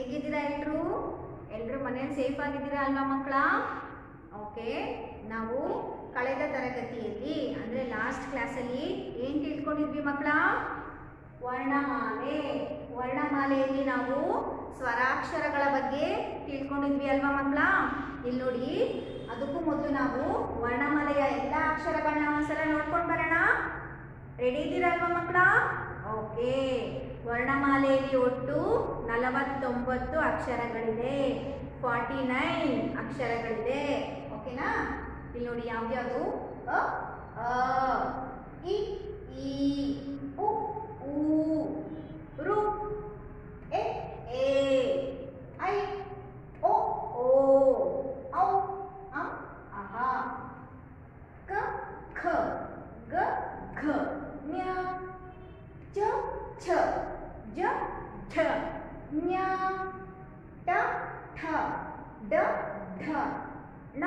ಹೇಗಿದ್ದೀರಾ ಎಲ್ರು ಎಲ್ರು ಮನೇಲಿ ಸೇಫ್ ಆಗಿದ್ದೀರಾ ಅಲ್ವಾ ಮಕ್ಕಳ ಓಕೆ ನಾವು ಕಳೆದ ತರಗತಿಯಲ್ಲಿ ಅಂದರೆ ಲಾಸ್ಟ್ ಕ್ಲಾಸಲ್ಲಿ ಏನು ತಿಳ್ಕೊಂಡಿದ್ವಿ ಮಕ್ಕಳ ವರ್ಣಮಾಲೆ ವರ್ಣಮಾಲೆಯಲ್ಲಿ ನಾವು ಸ್ವರಾಕ್ಷರಗಳ ಬಗ್ಗೆ ತಿಳ್ಕೊಂಡಿದ್ವಿ ಅಲ್ವಾ ಮಕ್ಕಳ ಇಲ್ಲಿ ನೋಡಿ ಅದಕ್ಕೂ ಮೊದಲು ನಾವು ವರ್ಣಮಾಲೆಯ ಎಲ್ಲ ಅಕ್ಷರಗಳನ್ನ ಒಂದ್ಸಲ ನೋಡ್ಕೊಂಡು ಬರೋಣ ರೆಡಿ ಇದ್ದೀರಲ್ವಾ ಮಕ್ಕಳ ಓಕೆ ವರ್ಣಮಾಲೆಯಲ್ಲಿ ಒಟ್ಟು ನಲವತ್ತೊಂಬತ್ತು ಅಕ್ಷರಗಳಿದೆ ಫಾರ್ಟಿ ನೈನ್ ಅಕ್ಷರಗಳಿದೆ ಓಕೆನಾ ಇಲ್ಲಿ ನೋಡಿ ಯಾವ್ದ್ಯಾವುದು ಅ ಅ ಇ ಈ ಉ ಊ ರು ಎ ಏ ಐ ಓ ಓ ಔ ಅಂ ಅಹ ಕ ಖ ಗ ಘ ಜ್ಞ ಚ ಛ ಜ ಝ ಜ್ಞ ಟ ಠ ಡ ಢ ಣ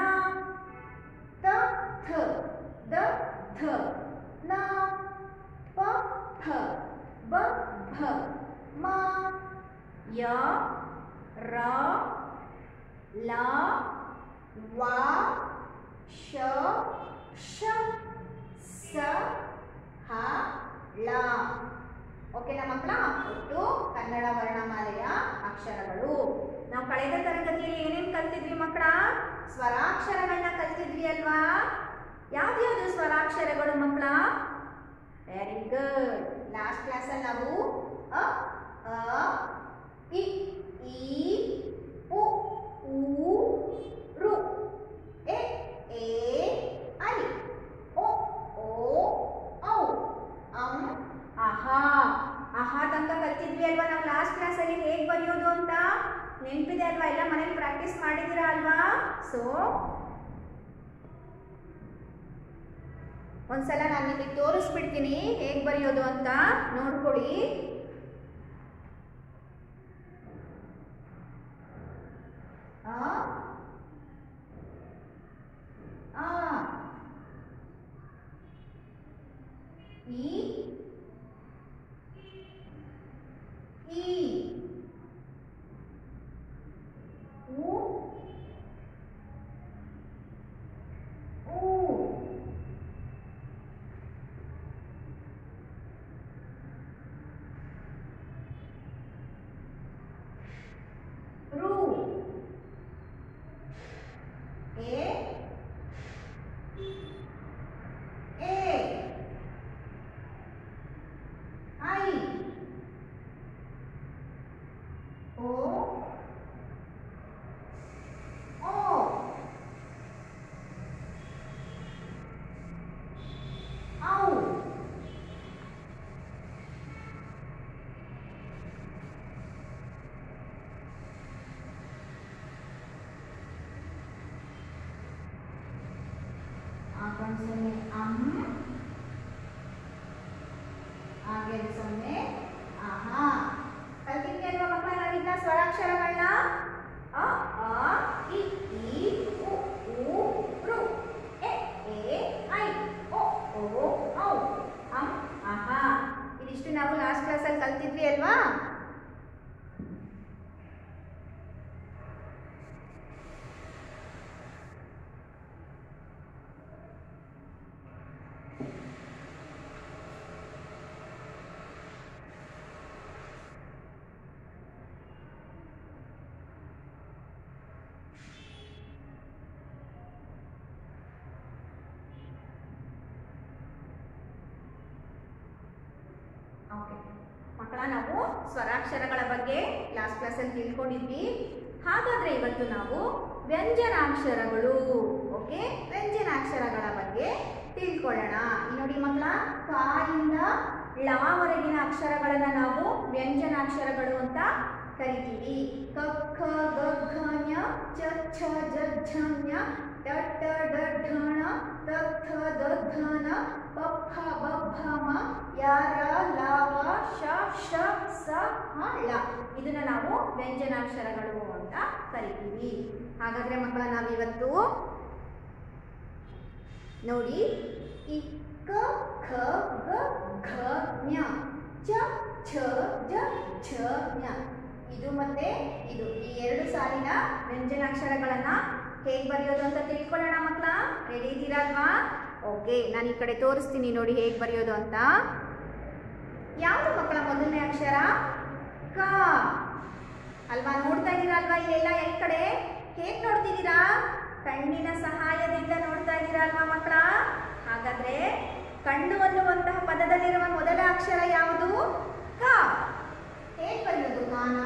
ತ ಥ ದ ಥ ನ ಪ ಫ ಬ ಭ ಮ ಯ ರ ಲ ವ ಶ ಶ ಸ ಹ ಳ ಓಕೆನಾ ಮಕ್ಕಳ ಒಟ್ಟು ಕನ್ನಡ ವರ್ಣಮಾಲೆಯ ಅಕ್ಷರಗಳು ನಾವು ಕಳೆದ ತರಗತಿಯಲ್ಲಿ ಏನೇನು ಕಲ್ತಿದ್ವಿ ಮಕ್ಕಳ ಸ್ವರಾಕ್ಷರಗಳನ್ನ ಕಲ್ತಿದ್ವಿ ಅಲ್ವಾ ಯಾವ್ದ್ಯಾವ್ದು ಸ್ವರಾಕ್ಷರಗಳು ಮಕ್ಕಳ ವೆರಿ ಗುಡ್ ಲಾಸ್ಟ್ ಕ್ಲಾಸಲ್ಲಿ ನಾವು ಅ ಅ ಇ ಈ ಉ ಊ ರು ಎ ಏ ಐ ಓ ಓ ಔ ಅಂ ಅಹ ಅಹ ತನಕ ಕಲ್ತಿದ್ವಿ ಅಲ್ವಾ ನಾವು ಲಾಸ್ಟ್ ಕ್ಲಾಸಲ್ಲಿ ಹೇಗೆ ಬರೆಯೋದು ಅಂತ ನೆನಪಿದೆ ಅಲ್ವಾ ಎಲ್ಲ ಮನೇಲಿ ಪ್ರಾಕ್ಟೀಸ್ ಮಾಡಿದ್ದೀರಾ ಅಲ್ವಾ ಸೊ ಒಂದ್ಸಲ ನಾನು ನಿಮಗೆ ತೋರಿಸ್ಬಿಡ್ತೀನಿ ಹೇಗೆ ಬರೆಯೋದು ಅಂತ ನೋಡ್ಕೊಳ್ಳಿ ಆ ಆ ಈ ಈ ಉ ಊ ರು ಎ ಎ ಐ ಓ ಓ ಔ ಆಗೊಂದು ಸೊನ್ನೆ ಅಂ ಹಾಗೆ ಸೊನ್ನೆ ಆಹಾ ಕಲ್ತಿದ್ವಿ ಅಲ್ವಾ ಮಕ್ಕಳ ನಾವಿನ್ನ ಸ್ವರಾಕ್ಷರಗಳನ್ನ ಅ ಆ ಇ ಈ ಉ ಊ ರು ಎ ಎ ಐ ಓ ಓ ಔ ಅಂ ಆಹಾ ಇದಿಷ್ಟು ನಾವು ಲಾಸ್ಟ್ ಕ್ಲಾಸಲ್ಲಿ ಕಲ್ತಿದ್ವಿ ಅಲ್ವಾ ಓಕೆ ಮಕ್ಕಳ ನಾವು ಸ್ವರಾಕ್ಷರಗಳ ಬಗ್ಗೆ ಲಾಸ್ಟ್ ಕ್ಲಾಸಲ್ಲಿ ತಿಳ್ಕೊಂಡಿದ್ವಿ ಹಾಗಾದ್ರೆ ಇವತ್ತು ನಾವು ವ್ಯಂಜನಾಕ್ಷರಗಳು ಓಕೆ ವ್ಯಂಜನಾಕ್ಷರಗಳ ಬಗ್ಗೆ ತಿಳ್ಕೊಳ್ಳೋಣ ಇಲ್ಲಿ ನೋಡಿ ಮಕ್ಕಳ ಕಾಯಿಂದ ಳವರೆಗಿನ ಅಕ್ಷರಗಳನ್ನ ನಾವು ವ್ಯಂಜನಾಕ್ಷರಗಳು ಅಂತ ಕರಿತೀವಿ ಕ ಖ ಗ ಘ ಞ ಚ ಛ ಜ ಝ ಞ ಟ ಟ ಡ ಢ ಣ ತ ಥ ದ ಧ ನ ಪ ಫ ಬ ಭ ಮ ಯ ರ ಲ ವ ಶ ಶ ಸ ಹ ಳ ಇದನ್ನ ನಾವು ವ್ಯಂಜನಾಕ್ಷರಗಳು ಅಂತ ಕರಿತೀವಿ ಹಾಗಾದ್ರೆ ಮಕ್ಕಳ ನಾವಿವತ್ತು ನೋಡಿ ಈ ಕ ಖ ಗ ಘ ಞ ಚ ಛ ಜ ಛ ಞ ಇದು ಮತ್ತೆ ಈ ಹೇಗೆ ಬರೆಯೋದು ಅಂತ ತಿಳ್ಕೊಳ್ಳೋಣ ಮಕ್ಕಳ ರೆಡಿ ಇದ್ದೀರಾ ಅಲ್ವಾ ಓಕೆ ನಾನು ಈ ಕಡೆ ತೋರಿಸ್ತೀನಿ ನೋಡಿ ಹೇಗೆ ಬರೆಯೋದು ಅಂತ ಯಾವುದು ಮಕ್ಕಳ ಮೊದಲನೇ ಅಕ್ಷರ ಕ ಅಲ್ವಾ ನೋಡ್ತಾ ಇದ್ದೀರಾ ಅಲ್ವಾ ಇಲ್ಲೆಲ್ಲ ಎಲ್ ಕಡೆ ಹೇಗೆ ನೋಡ್ತಿದ್ದೀರಾ ಕಣ್ಣಿನ ಸಹಾಯದಿಂದ ನೋಡ್ತಾ ಇದ್ದೀರಾ ಅಲ್ವಾ ಮಕ್ಕಳ ಹಾಗಾದ್ರೆ ಕಣ್ಣು ಅನ್ನುವಂತಹ ಪದದಲ್ಲಿರುವ ಮೊದಲ ಅಕ್ಷರ ಯಾವುದು ಕ ಹೇಗೆ ಬರೆಯೋದು ಕಾನ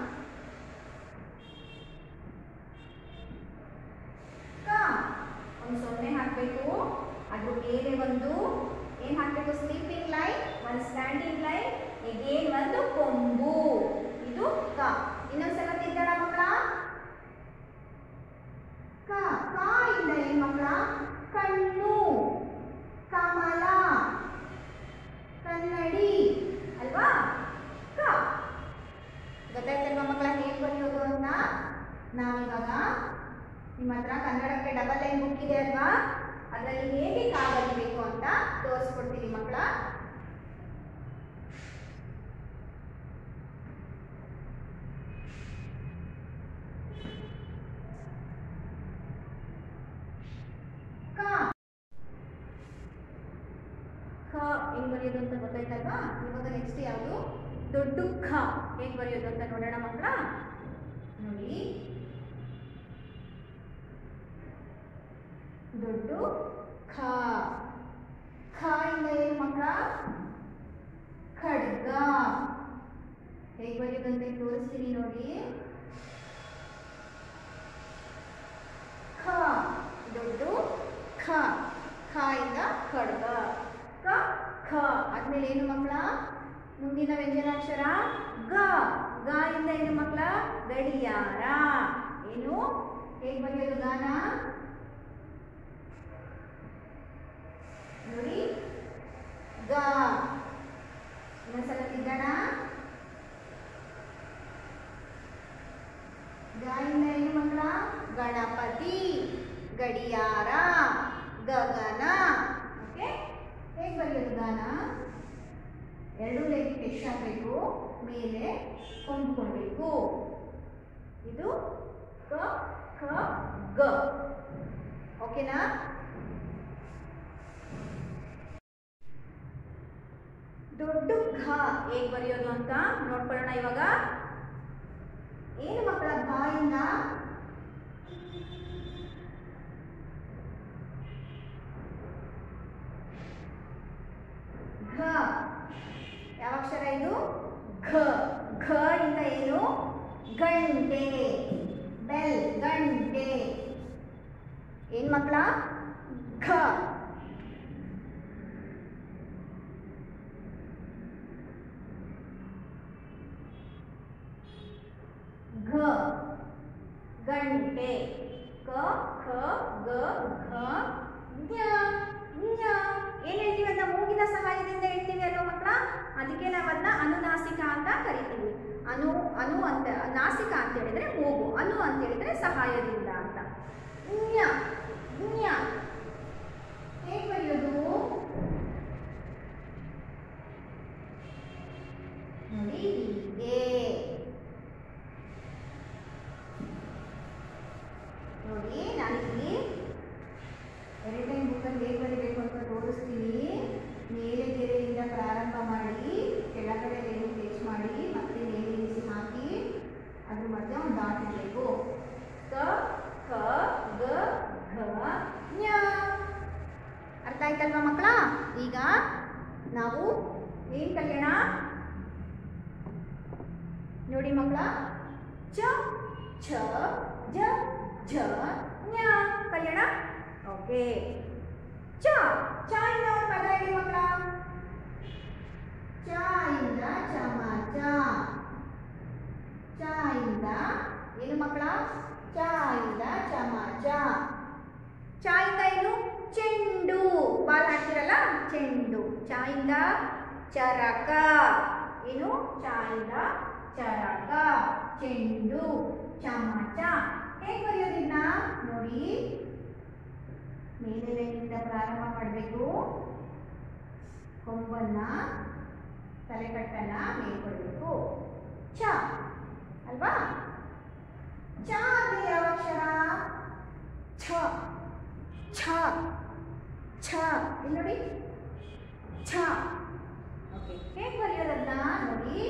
ಕ ಒಂದು ಸೊನ್ನೆ ಹಾಕಬೇಕು ಅದ್ರ ಮೇಲೆ ಒಂದು ಏನ್ ಹಾಕಬೇಕು ಸ್ಲೀಪಿಂಗ್ ಲೈನ್ ಒಂದು ಸ್ಟ್ಯಾಂಡಿಂಗ್ ಲೈನ್ ಎಗೇನ್ ಒಂದು ಕೊಂಬು ಇದು ಕ ಇನ್ನೊಂದ್ಸಲ ತಿದ್ದಣ ಮಕ್ಕಳ ಕ ಕ ಇಂದ ಏನ್ ಮಕ್ಕಳ ಕಣ್ಣು ಕಮಲ ಕನ್ನಡಿ ಅಲ್ವಾ ಕ ಗೊತ್ತಾಯ್ತಲ್ವಾ ಮಕ್ಕಳ ಹೇಗೆ ಬರೆಯೋದು ಅಂತ ನಾವಿವಾಗ ನಿಮ್ಮ ಹತ್ರ ಕನ್ನಡಕ್ಕೆ ಡಬಲ್ ಲೈನ್ ಬುಕ್ ಇದೆ ಅಲ್ವಾ ಅದರಲ್ಲಿ ಹೇಗೆ ಕಾ ಬರಿಬೇಕು ಅಂತ ತೋರಿಸ್ಕೊಡ್ತೀನಿ ಮಕ್ಕಳ ಕ ಖ ಹೆಂಗ್ ಬರೆಯೋದು ಅಂತ ಗೊತ್ತಾಯ್ತಲ್ವಾ ಇವಾಗ ನೆಕ್ಸ್ಟ್ ಯಾವುದು ದೊಡ್ಡ ಖ ಹೇಗೆ ಬರೆಯೋದು ಅಂತ ನೋಡೋಣ ಮಕ್ಕಳ ನೋಡಿ ದೊಡ್ಡ ಖ ಖ ಇಂದ ಏನು ಮಕ್ಕಳ ಖಡ್ಗ ಹೇಗೆ ಬರೆಯೋದಂತ ತೋರಿಸ್ತೀನಿ ನೋಡಿ ಖ ದೊಡ್ಡ ಖ ಖ ಇಂದ ಖಡ್ಗ ಕ ಖ ಆದ್ಮೇಲೆ ಏನು ಮಕ್ಕಳ ಮುಂದಿನ ವ್ಯಂಜನಾಕ್ಷರ ಗ ಗ ಇಂದ ಏನು ಮಕ್ಕಳ ಗಡಿಯಾರ ಏನು ಹೇಗೆ ಬರೆಯೋದು ಗಾನ ನೋಡಿ ಗ ಇನ್ನೊಂದ್ಸಲ ತಿದ್ದಣ ಗ ಇಂದ ಏನು ಮಕ್ಕಳ ಗಣಪತಿ ಗಡಿಯಾರ ಗಗನ ಓಕೆ ಹೇಗೆ ಬರೆಯೋದು ಗಾನ ಎರಡು ಲೈನ್ ಎಷ್ಟು ಹಾಕಬೇಕು ಮೇಲೆ ಕೊಂಬು ಕೊಡಬೇಕು ಇದು ಕ ಖ ಗ ಓಕೆನಾ ದೊಡ್ಡ ಘ ಹೇಗೆ ಬರೆಯೋದು ಅಂತ ನೋಡ್ಕೊಳ್ಳೋಣ ಇವಾಗ ಏನು ಮಕ್ಕಳ ಬಾಯಿಂದ ಘ ಯಾವ ಅಕ್ಷರ ಇದು ಘ ಘ ಇಂದ ಏನು ಗಂಟೆ ಬೆಲ್ ಗಂಟೆ ಏನ್ ಮಕ್ಕಳ ಘ ಘ ಗಂಟೆ ಕ ಖ ಗ ಘ ಜ್ಞ ಜ್ಞ ಏನ್ ಹೇಳ್ತೀವಿ ಅಂತ ಮೂಗಿನ ಸಹಾಯದಿಂದ ಹೇಳ್ತೀವಿ ಅಲ್ವಾ ಮಕ್ಕಳ ಅದಕ್ಕೆ ನಾವು ಅದನ್ನ ಅನುನಾಸಿಕ ಅಂತ ಕರಿತೀವಿ ಅನು ಅನು ಅಂತ ನಾಸಿಕ ಅಂತ ಹೇಳಿದ್ರೆ ಮೂಗು ಅನು ಅಂತ ಹೇಳಿದ್ರೆ ಸಹಾಯದಿಂದ ಅಂತ ಜ್ಞ ಜ್ಞ ಹೇಗೆ ಬರೆಯೋದು ನೋಡಿ ಹೀಗೆ ನೋಡಿ ನಾನಿಲ್ಲಿ ಎರಡನೇ ಬುಕ್ಕಲ್ಲಿ ಹೇಗೆ ಬರೀಬೇಕು ಅಂತ ತೋರಿಸ್ತೀನಿ ಮೇಲೆ ಗೆರೆಯಿಂದ ಪ್ರಾರಂಭ ಮಾಡಿ ಕೆಳಗಡೆ ಗೆರೆ ಟೆಚ್ ಮಾಡಿ ಮತ್ತೆ ಮೇಲೆ ಇಳಿಸಿ ಹಾಕಿ ಅದ್ರ ಮಧ್ಯೆ ಒಂದು ಡಾಟ್ ಇರಬೇಕು ಕ ಖ ಗ ಘ ಞ ಅರ್ಥ ಆಯ್ತಲ್ವಾ ಮಕ್ಕಳ ಈಗ ನಾವು ಏನು ಕಲಿಯೋಣ ನೋಡಿ ಮಕ್ಕಳ ಚ ಛ ಜ ಝ ಞ ಕಲಿಯೋಣ ಓಕೆ ಚ ಚ ಇಂದ ಒಂದು ಪದ ಹೇಳಿ ಮಕ್ಕಳ ಚ ಇಂದ ಚಮಚ ಚ ಇಂದ ಏನು ಮಕ್ಕಳ ಚ ಇಂದ ಚಮಚ ಚ ಇಂದ ಏನು ಚೆಂಡು ಬಾಲ್ ಹಾಕ್ತಿರಲ್ಲ ಚೆಂಡು ಚ ಇಂದ ಚರಕ ಏನು ಚ ಇಂದ ಚರಕ ಚೆಂಡು ಚಮಚ ಹೇಗೆ ಬರೆಯೋದಿನ್ನ ನೋಡಿ ಮೇಲೆ ಲೈನಿಂದ ಪ್ರಾರಂಭ ಮಾಡಬೇಕು ಕೊಂಬನ್ನ ತಲೆಕಟ್ಟನ್ನ ಮೇಲ್ಕೊಳ್ಬೇಕು ಚ ಅಲ್ವಾ ಚ ಅಂದ್ರೆ ಯಾವ ಅಕ್ಷರ ಛ ಛ ಛ ಇಲ್ಲಿ ನೋಡಿ ಛ ಓಕೆ ಹೇಗೆ ಬರೆಯೋದನ್ನ ನೋಡಿ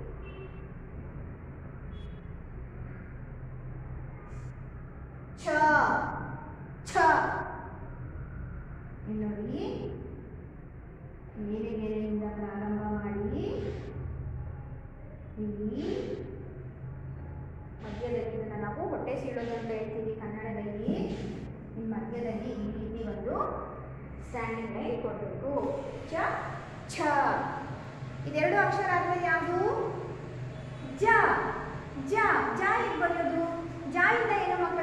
ಛ ಛ ಇಲ್ಲಿ ನೋಡಿ ಬೇರೆ ಬೇರೆಯಿಂದ ಪ್ರಾರಂಭ ಮಾಡಿ ಇಲ್ಲಿ ಮಧ್ಯದಲ್ಲಿ ಇದನ್ನ ನಾವು ಹೊಟ್ಟೆ ಸೀಳೋದು ಅಂತ ಹೇಳ್ತೀವಿ ಕನ್ನಡದಲ್ಲಿ ಈ ಮಧ್ಯದಲ್ಲಿ ಈ ರೀತಿ ಒಂದು ಸ್ಟ್ಯಾಂಡಿಂಗ್ ಲೈನ್ ಕೊಡಬೇಕು ಚ ಛ ಇದೆರಡು ಅಕ್ಷರ ಆದ್ಮೇಲೆ ಯಾವುದು ಜ ಜ ಜ ಹೇಗೆ ಬರೆಯೋದು ಜ ಇಂದ ಏನು ಮಕ್ಕಳ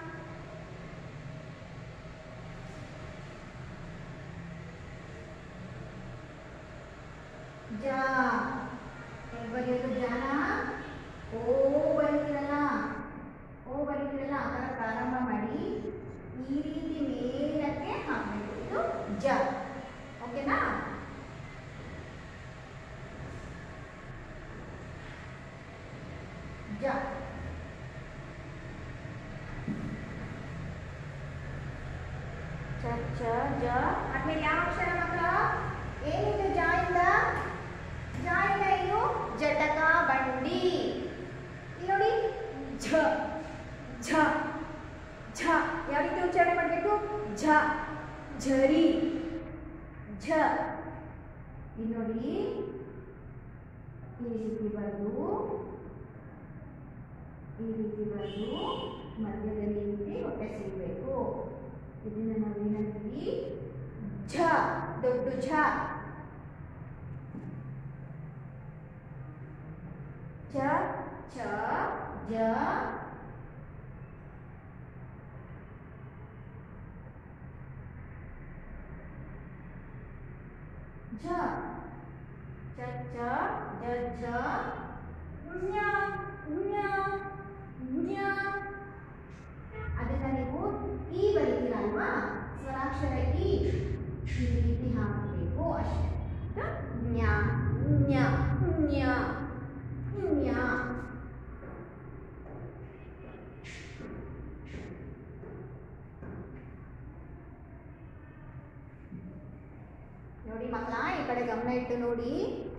ಜ ಹೇಗೆ ಬರೆಯೋದು ಜಾನ ಓ ಬರೀತಿರಲ್ಲ ಓ ಬರೀತಿರಲ್ಲ ಆ ಥರ ಪ್ರಾರಂಭ ಮಾಡಿ ಈ ರೀತಿ ಮೇಲಕ್ಕೆ ಹಾಕಬೇಕು ಇದು ಜ ಓಕೆನಾ ಜ ಚ ಚ ಜ ಆದ್ಮೇಲೆ ಯಾವ ಅಕ್ಷರ ಮಕ್ಕಳ ಏನಿದೆ ಜ ಇಂದ ಜ ಇಂದ ಏನು ಜಟಕ ಬಂಡಿ ಇಲ್ಲಿ ನೋಡಿ ಝ ಝ ಝ ಯಾವ ರೀತಿ ಉಚ್ಚಾರಣೆ ಮಾಡಬೇಕು ಝ ಝರಿ ಝ ಇಲ್ಲಿ ನೋಡಿ ಈ ರೀತಿ ಬರೆದು ಈ ರೀತಿ ಬರೆದು ಮಧ್ಯದಲ್ಲಿ ಈ ರೀತಿ ಹೊಟ್ಟೆ ಸಿಗಬೇಕು ಇದನ್ನ ನಾವೇನಂತೀವಿ ಝ ದೊಡ್ಡ ಝ ಚ ಛ ಜ ಝ ಚ ಚ ಜ ಝ ಞ ಞ ಞ ಅದನ್ನ ನೀವು ಈ ಬರೀತೀರ ಅಲ್ವಾ ಸ್ವರಾಕ್ಷರ ಈ ಈ ರೀತಿ ಹಾಕಬೇಕು ಅಷ್ಟೇ ಜ್ಞ ಜ್ಞ ಜ್ಞ ಜ್ಞ ನೋಡಿ ಮಕ್ಕಳ ಈ ಕಡೆ ಗಮನ ಇಟ್ಟು ನೋಡಿ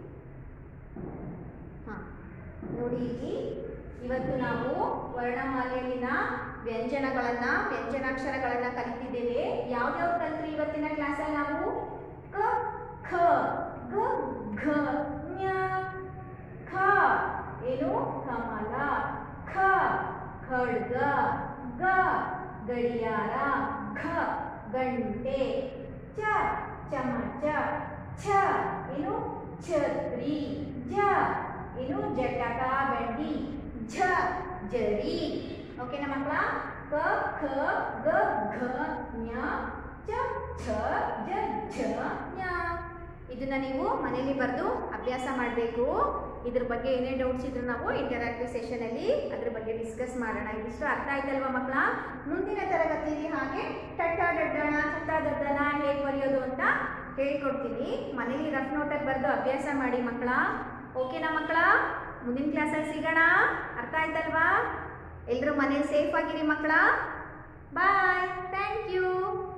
ಹಾ ನೋಡಿ ಇಲ್ಲಿ ಇವತ್ತು ನಾವು ವರ್ಣಮಾಲೆಯಲ್ಲಿನ ವ್ಯಂಜನಗಳನ್ನ ವ್ಯಂಜನಾಕ್ಷರಗಳನ್ನ ಕಲಿತಿದ್ದೇವೆ ಯಾವ್ಯಾವ್ದು ಕಲ್ತ್ರಿ ಇವತ್ತಿನ ಕ್ಲಾಸಲ್ಲಿ ನಾವು ಕ ಖ ಗ ಘ ಞ ಖ ಏನು ಕಮಲ ಖ ಖಡ್ಗ ಗ ಗಡಿಯಾರ ಘ ಗಂಟೆ ಚ ಚಮಚ ಛ ಏನು ಛತ್ರಿ ಜ ಏನು ಜಟಕ ಬಂಡಿ ಝ ಜರಿ ಓಕೆನಾ ಮಕ್ಕಳ ಕ ಖ ಗ ಘ ಞ ಚ ಛ ಜ ಝ ಞ ಇದನ್ನ ನೀವು ಮನೆಯಲ್ಲಿ ಬರೆದು ಅಭ್ಯಾಸ ಮಾಡಬೇಕು ಇದ್ರ ಬಗ್ಗೆ ಏನೇ ಡೌಟ್ಸ್ ಇದ್ರು ನಾವು ಇಂಟರಾಕ್ಟಿವ್ ಸೆಷನ್ ಅಲ್ಲಿ ಅದ್ರ ಬಗ್ಗೆ ಡಿಸ್ಕಸ್ ಮಾಡೋಣ ಇದಿಷ್ಟು ಅರ್ಥ ಆಯ್ತಲ್ವಾ ಮಕ್ಕಳ ಮುಂದಿನ ತರಗತಿಯಲ್ಲಿ ಹಾಗೆ ಟಟ್ಟ ಡಡ್ಡಣ ಚಟ್ಟ ದಡ್ಡಣ ಹೇಗೆ ಬರೆಯೋದು ಅಂತ ಹೇಳ್ಕೊಡ್ತೀನಿ ಮನೇಲಿ ರಫ್ ನೋಟಲ್ಲಿ ಬರೆದು ಅಭ್ಯಾಸ ಮಾಡಿ ಮಕ್ಕಳ ಓಕೆನಾ ಮಕ್ಕಳ ಮುಂದಿನ ಕ್ಲಾಸಲ್ಲಿ ಸಿಗೋಣ ಅರ್ಥ ಆಯ್ತಲ್ವಾ ಎಲ್ಲರೂ ಮನೇಲಿ ಸೇಫ್ ಆಗಿರಿ ಮಕ್ಕಳ ಬಾಯ್ ಥ್ಯಾಂಕ್ ಯು